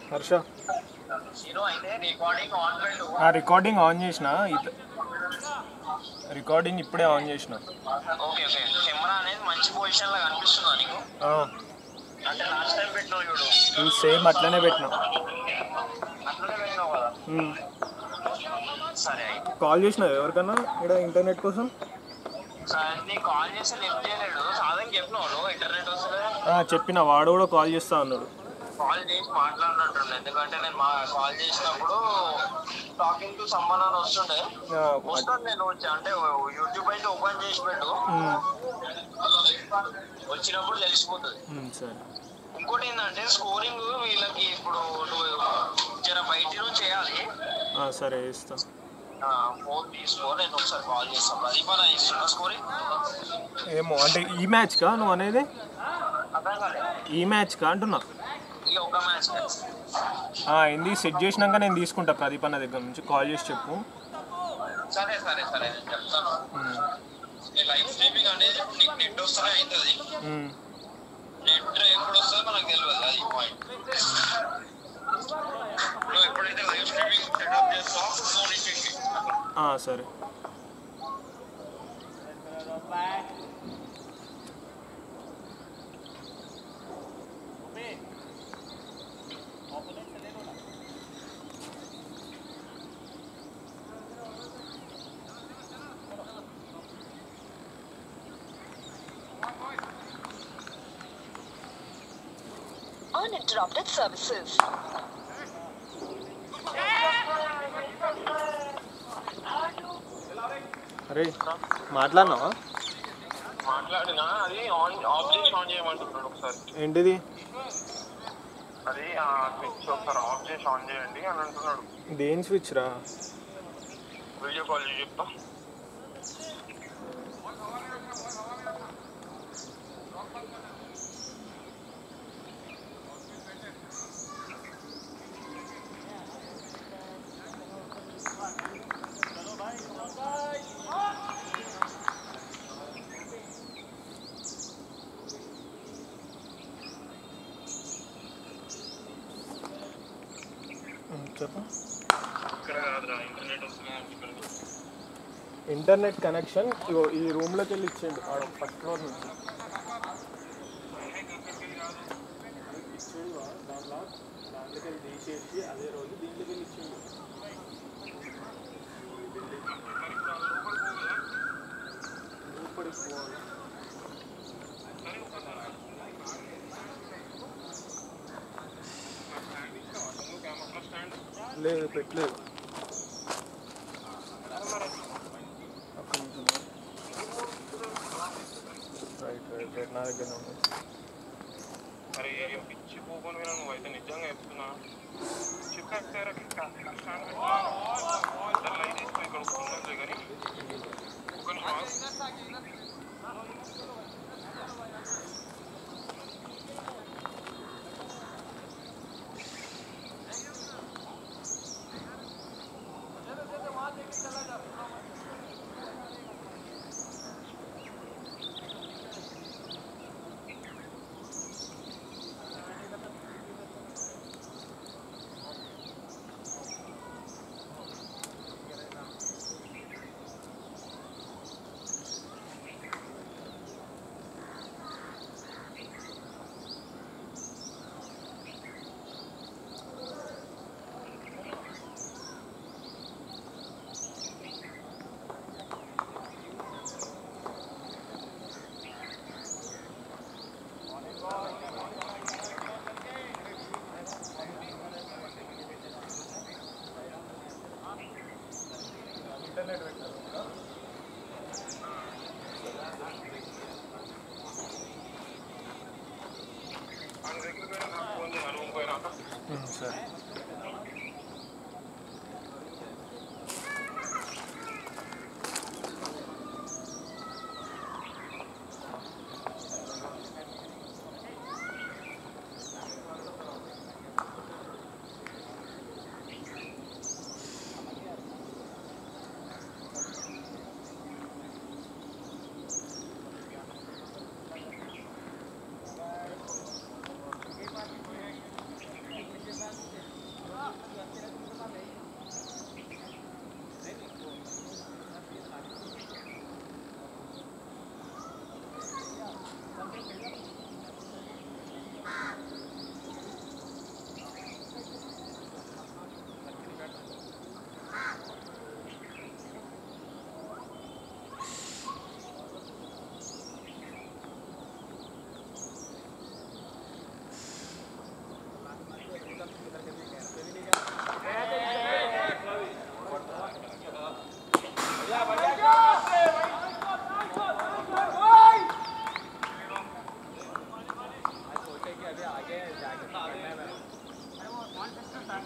Harsha hero అయితే recording on పెట్టు ఆ రికార్డింగ్ ఆన్ చేసిన ఇత రికార్డింగ్ ఇప్పుడే ఆన్ చేసిన ఓకే ఓకే కెమెరా అనేది మంచి పొజిషన్ లో కనిపిస్తుందా నీకు అంటే లాస్ట్ టైం పెట్టినావు చూడు సేమ్ అట్లనే పెట్టినా అట్లనే పెట్టినావు కదా సరే అయితే కాల్ చేసిన ఎవరికన్నా ఇక్కడ ఇంటర్నెట్ కోసం సరే నీకు కాల్ చేస్తే లిఫ్ట్ చేయలేడు సాధన చెప్పినావు నువ్వు ఇంటర్నెట్ వస్తుంది ఆ, చెప్పిన వాడు కూడా కాల్ చేస్తా అన్నాడు కాల్ చేసి మాట్లాడినట్టుండే ఎందుకంటే నేను మా కాల్ చేసినప్పుడు టాకింగ్ టు సమ్మన్ అని వస్తుండే ఆ, వస్తాను నేను వచ్చి అంటే యూట్యూబ్ అయితే ఓపెన్ చేసి పెట్టు ఉమ్, వచ్చినప్పుడు తెలిసిపోతుంది ఉమ్, సరే ఇంకోటి ఏంటంటే స్కోరింగ్ వీళ్ళకి ఇప్పుడు నువ్వు జర బయట నుంచి చేయాలి ఆ, సరే ఇస్తా ఫోన్ తీసుకో నేను ఒకసారి కాల్ చేస్తాను ప్రదీపన ఇస్తున్నా స్కోరింగ్ ఏమో అంటే ఈ మ్యాచ్కా నువ్వు అనేది అర్థం కాలేదు ఈ మ్యాచ్కా అంటున్నా ఈ ఒక మ్యాచ్ ఆ, ఏంది సెట్ చేసినాక నేను తీసుకుంటా ప్రదీప్ అన్న దగ్గర నుంచి కాల్ చేసి చెప్పు సరే సరే సరే నేను చెప్తాను ఉమ్, ఈ లైవ్ స్ట్రీమింగ్ అనేది ఇప్పుడు నీకు నెట్ వస్తూనే అవుతుంది ఉమ్, నెట్ ఎప్పుడు వస్తుందో మనకు తెలియదు అది పాయింట్ నువ్వు ఎప్పుడైతే లైవ్ స్ట్రీమింగ్ సెటప్ చేస్తావో ఫోన్ ఇచ్చేసి ఆ, సరే Uninterrupted services. అరే మాట్లాడినావా మాట్లాడినా అది ఆన్ ఆఫ్ చేసి ఆన్ చేయమంటున్నాడు ఒకసారి ఏంటిది అది ఆ స్విచ్ ఒకసారి ఆఫ్ చేసి ఆన్ చేయండి అని అంటున్నాడు దేని స్విచ్ రా వీడియో కాల్ చేసి చెప్తా ఉమ్, చెప్పు ఇక్కడ కాదురా ఇంటర్నెట్ వస్తుంది ఇక్కడ ఇంటర్నెట్ కనెక్షన్ ఇగో ఈ రూమ్లోకి వెళ్ళి ఇచ్చేయండి ఆడ ఫస్ట్ ఫ్లోర్ నుంచి ఇచ్చేయండి దాంట్లో దాంట్లోకి వెళ్ళి తీసేసి అదే రోజు దీంట్లోకి వెళ్ళి ఇచ్చేయండి లోపలికి పోవాలి లేదు పెట్టలేదు ఒక్క నిమిషం రైట్ రైట్ రైట్ నా దగ్గర ఉంది అరే ఏం పిచ్చి పోకొని వినా నువ్వు అయితే నిజంగా చెప్తున్నా చెప్పారు స్టాండ్ పెట్టినా లైట్ తీసుకో ఇక్కడ ఉన్నది కానీ ఒక్క నిమిషం ఉమ్, సరే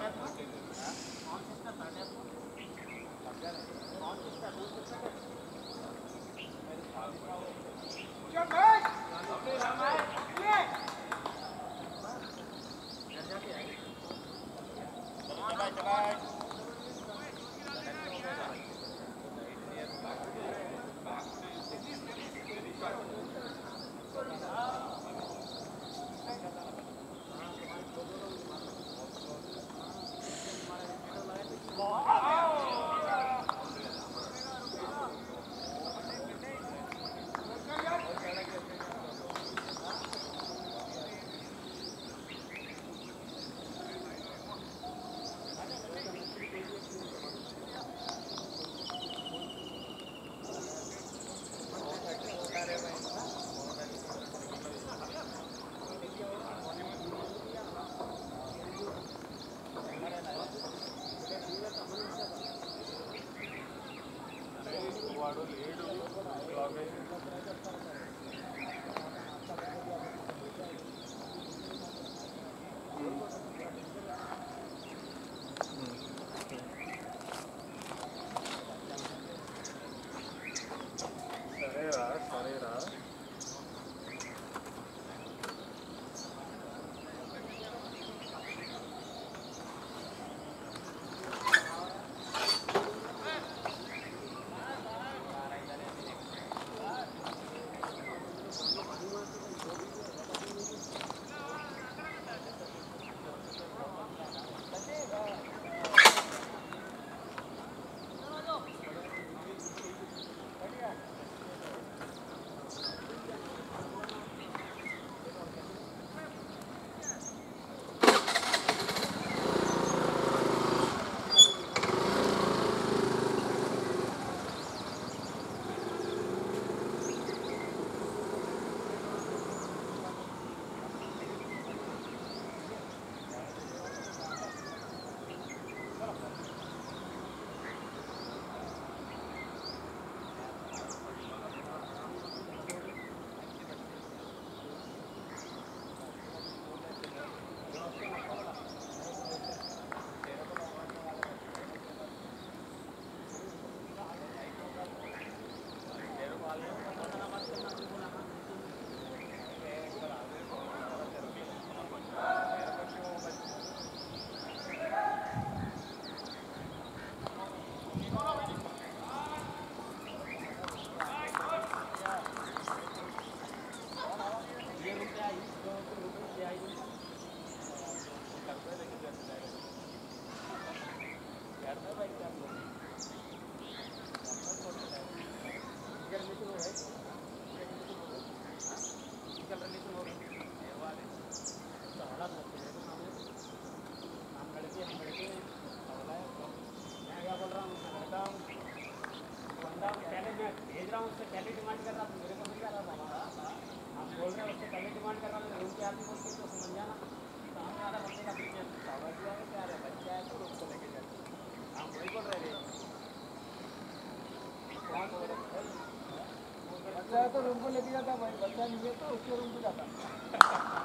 వాడు లేడు లాగ్ అయ్యి సరేరా సరేరా बच्चा तो रूम को लेके जाता भाई बच्चा नहीं है तो उसके रूम को जाता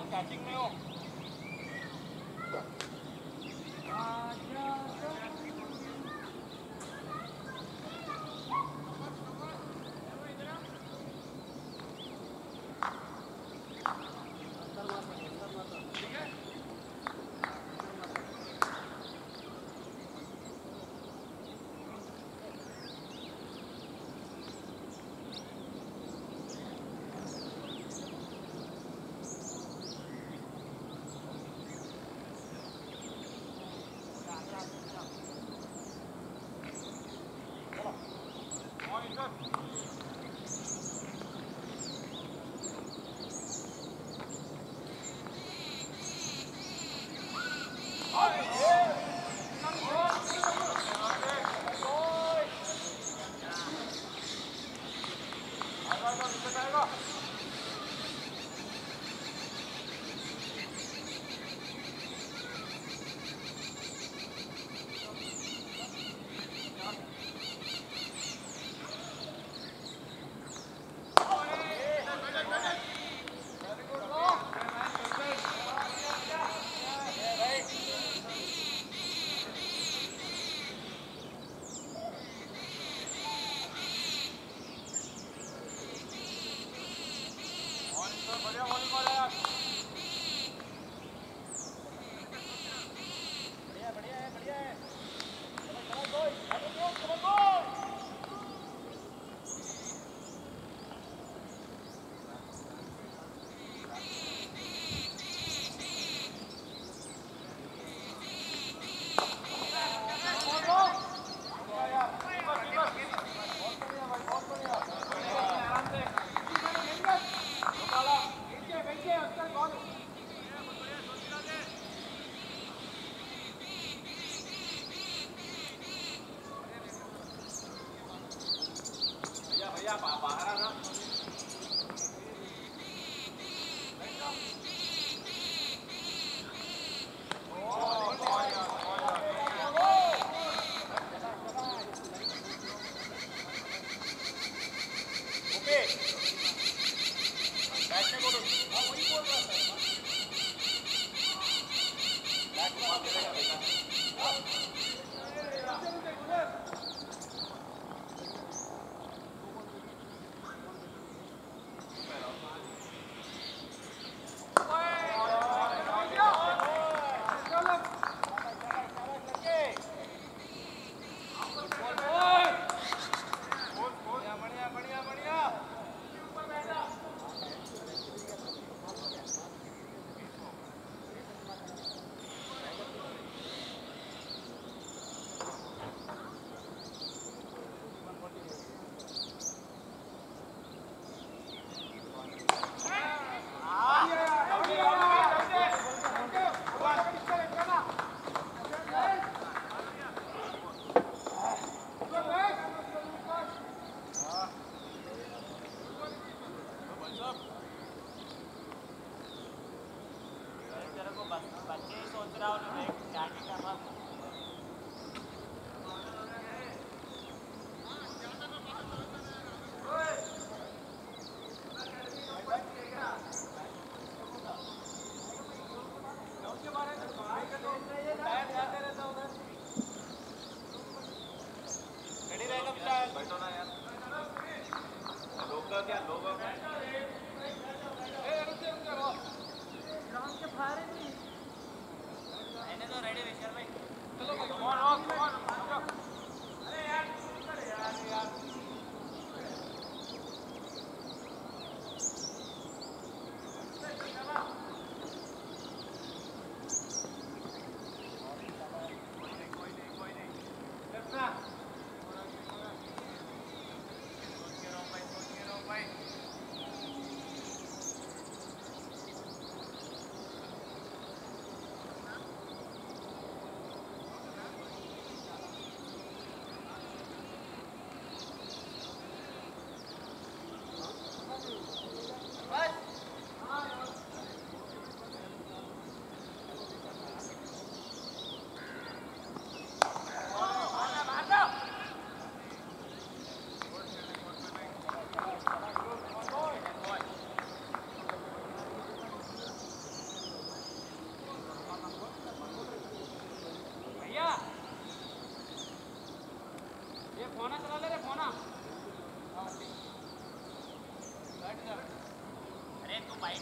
ఆ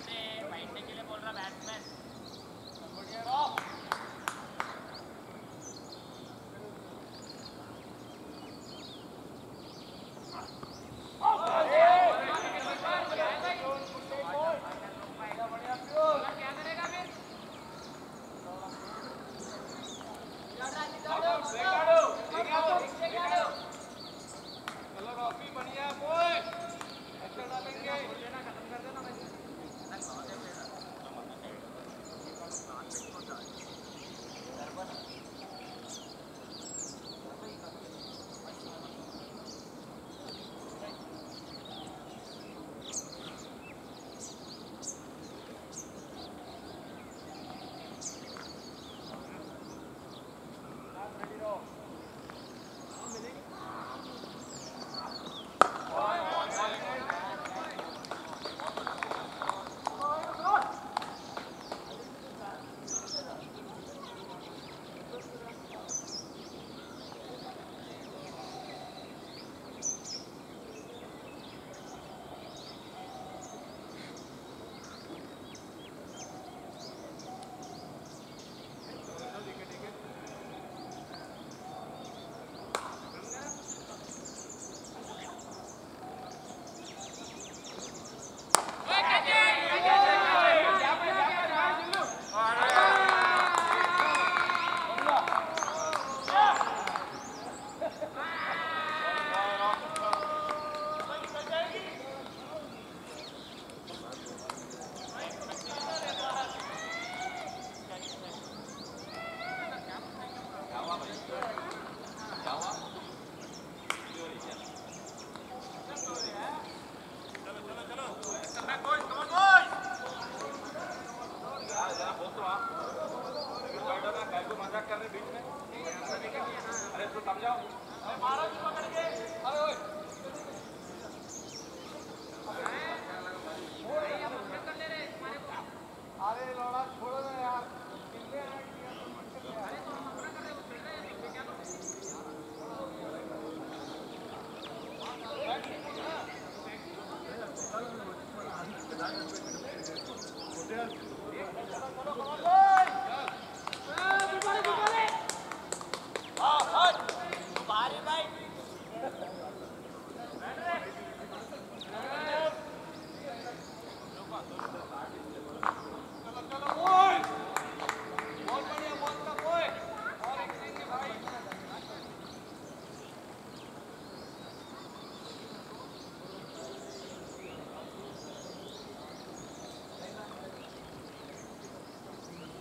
ఆ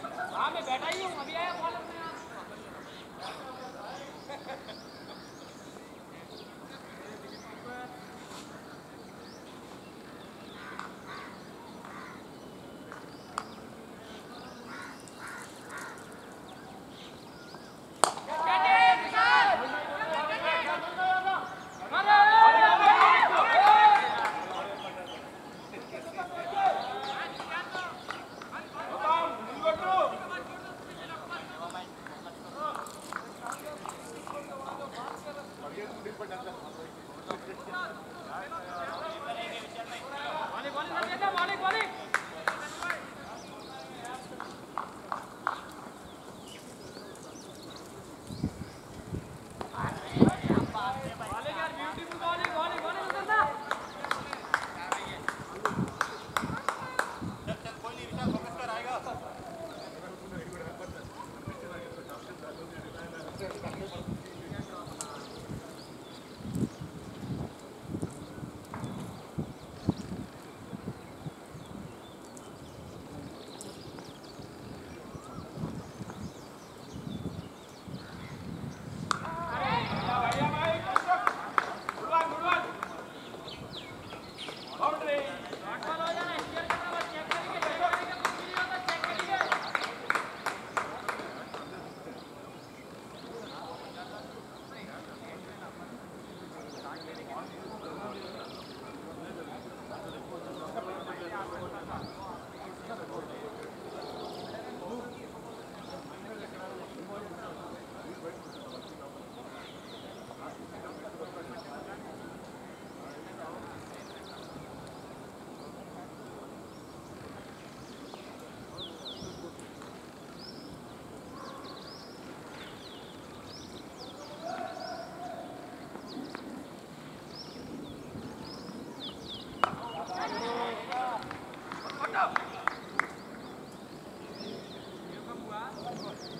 Come on.